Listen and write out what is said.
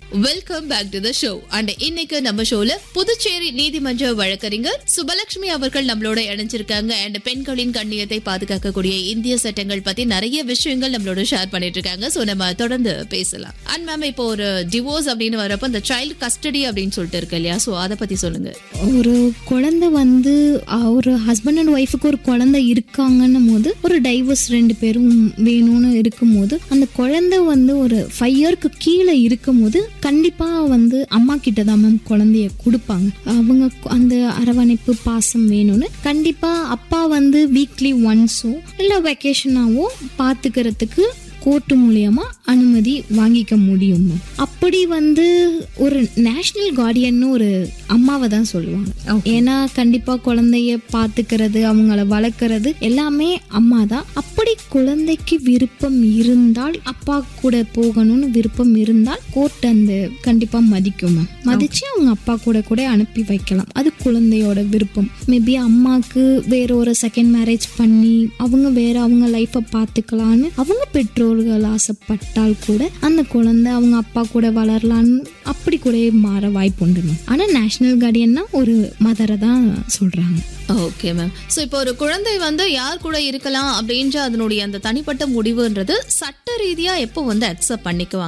Welcome back to the show and இன்னைக்கு நம்ம ஷோல புதுச்சேரி நீதிமன்ற வழக்கறிஞர் சுபலட்சுமி அவர்கள் நம்மளோட இணைஞ்சிருக்காங்க அண்ட் பெண்களின் கண்ணியத்தை பாதுகாக்கக்கூடிய இந்திய சட்டங்கள் பத்தி நிறைய விஷயங்கள் நம்மளோட ஷேர் பண்ணிட்டு இருக்காங்க சோ நம்ம தொடர்ந்து பேசலாம் அண்ட் மேம் இப்போ ஒரு டிவோர்ஸ் அப்படின்னு வரப்ப இந்த சைல்டு கஸ்டடி அப்படின்னு சொல்லிட்டு இருக்கு இல்லையா சோ அதை பத்தி சொல்லுங்க ஒரு குழந்தை வந்து அஹ், ஒரு ஹஸ்பண்ட் அண்ட் ஒய்ஃபுக்கு ஒரு குழந்தை இருக்காங்கன்னும் போது ஒரு டைவர்ஸ் ரெண்டு பேரும் வேணும்னு இருக்கும்போது அந்த குழந்தை வந்து ஒரு ஃபைவ் இயர்க்கு கீழே இருக்கும்போது கண்டிப்பா வந்து அம்மா கிட்ட தான் மேம் குழந்தைய கொடுப்பாங்க அவங்க கு- அந்த அரவணைப்பு பாசம் வேணும்னு கண்டிப்பா அப்பா வந்து வீக்லி ஒன்ஸோ இல்லை வெக்கேஷனாவோ பார்த்துக்கிறதுக்கு கோர்ட்டு மூலியமா அனுமதி வாங்கிக்க முடியும் ma'am. அப்படி வந்து ஒரு நேஷனல் கார்டியன்னு ஒரு அம்மாவை தான் சொல்லுவாங்க ஏன்னா கண்டிப்பா குழந்தைய பாத்துக்கிறது அவங்கள வளர்க்கறது எல்லாமே அம்மா தான் அப்படி குழந்தைக்கு விருப்பம் இருந்தால் அப்பா கூட போகணும்னு விருப்பம் இருந்தால் கோர்ட் அந்த கண்டிப்பா மதிக்கும் ma'am. மதிச்சு அவங்க அப்பா கூட கூட அனுப்பி வைக்கலாம் அது குழந்தையோட விருப்பம் மேபி அம்மாக்கு வேற ஒரு செகண்ட் மேரேஜ் பண்ணி அவங்க வேற அவங்க லைஃப்பை பார்த்துக்கலான்னு அவங்க பெற்றோர்கள் ஆசைப்பட்டால் கூட அந்த குழந்தை அவங்க அப்பா கூட வளரலான்னு அப்படி கூட மாற வாய்ப்பு உண்டு மேம் ஆனால் நேஷனல் கார்டியன்னா ஒரு மதரை தான் சொல்கிறாங்க ஓகே மேம் சோ இப்போ ஒரு குழந்தை வந்து யார் கூட இருக்கலாம் அப்படின்ற அதனுடைய அந்த தனிப்பட்ட முடிவுன்றது சட்ட ரீதியா எப்போ வந்து அக்செப்ட் பண்ணிக்குவாங்க